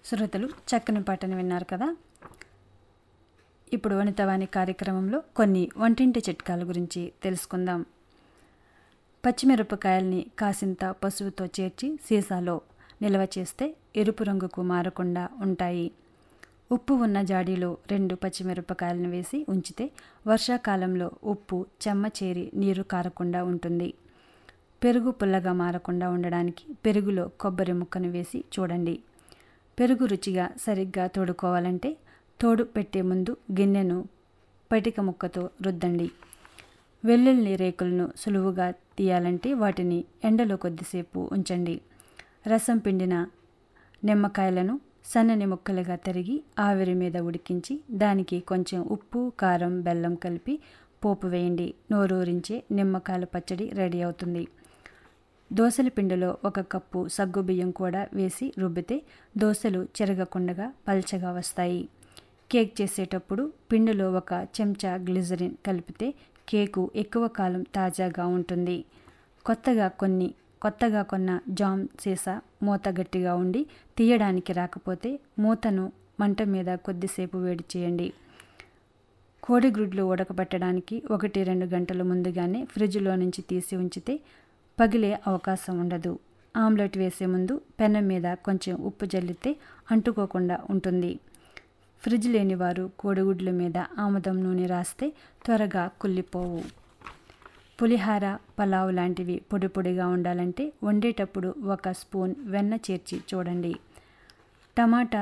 శ్రోతలు చక్కని పాటను విన్నారు కదా ఇప్పుడు వనితవాణి కార్యక్రమంలో కొన్ని వంటింటి చిట్కాల గురించి తెలుసుకుందాం పచ్చిమిరపకాయల్ని కాసింత పసుపుతో చేర్చి సీసాలో నిల్వ చేస్తే ఎరుపు రంగుకు మారకుండా ఉంటాయి ఉప్పు ఉన్న జాడీలో రెండు పచ్చిమిరపకాయలను వేసి ఉంచితే వర్షాకాలంలో ఉప్పు చెమ్మ చేరి నీరు కారకుండా ఉంటుంది పెరుగు పుల్లగా మారకుండా ఉండడానికి పెరుగులో కొబ్బరి ముక్కను వేసి చూడండి పెరుగు రుచిగా సరిగ్గా తోడుకోవాలంటే తోడు పెట్టే ముందు గిన్నెను పటిక ముక్కతో రుద్దండి వెల్లుల్లి రేకులను సులువుగా తీయాలంటే వాటిని ఎండలో కొద్దిసేపు ఉంచండి రసం పిండిన నిమ్మకాయలను సన్నని ముక్కలుగా తరిగి ఆవిరి మీద ఉడికించి దానికి కొంచెం ఉప్పు కారం బెల్లం కలిపి పోపు వేయండి నోరూరించే నిమ్మకాయల పచ్చడి రెడీ అవుతుంది దోసల పిండిలో ఒక కప్పు సగ్గుబియ్యం కూడా వేసి రుబ్బితే దోశలు చెరగకుండగా పల్చగా వస్తాయి కేక్ చేసేటప్పుడు పిండిలో ఒక చెంచా గ్లిజరిన్ కలిపితే కేకు ఎక్కువ కాలం తాజాగా ఉంటుంది కొత్తగా కొన్ని కొత్తగా కొన్న జామ్ సీసా మూత గట్టిగా ఉండి తీయడానికి రాకపోతే మూతను మంట మీద కొద్దిసేపు వేడి చేయండి కోడిగ్రుడ్లు ఉడకబెట్టడానికి ఒకటి రెండు గంటల ముందుగానే ఫ్రిడ్జ్లో నుంచి తీసి ఉంచితే పగిలే అవకాశం ఉండదు ఆమ్లెట్ వేసే ముందు పెనం మీద కొంచెం ఉప్పు జల్లితే అంటుకోకుండా ఉంటుంది ఫ్రిడ్జ్ లేని వారు కోడిగుడ్ల మీద ఆముదం నూనె రాస్తే త్వరగా కుళ్ళిపోవు పులిహార పలావ్ లాంటివి పొడి పొడిగా ఉండాలంటే వండేటప్పుడు ఒక స్పూన్ వెన్న చేర్చి చూడండి టమాటా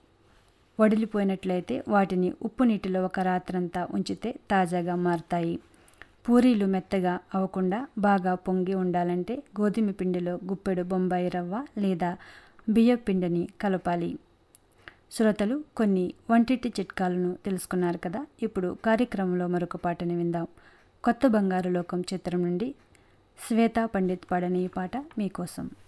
వడిలిపోయినట్లయితే వాటిని ఉప్పు నీటిలో ఒక రాత్రంతా ఉంచితే తాజాగా మారుతాయి పూరీలు మెత్తగా అవ్వకుండా బాగా పొంగి ఉండాలంటే గోధుమ పిండిలో గుప్పెడు బొంబాయి రవ్వ లేదా బియ్య పిండిని కలపాలి శ్రోతలు కొన్ని వంటింటి చిట్కాలను తెలుసుకున్నారు కదా ఇప్పుడు కార్యక్రమంలో మరొక పాటని విందాం కొత్త బంగారు లోకం చిత్రం నుండి శ్వేతా పండిత్ పాడని ఈ పాట మీకోసం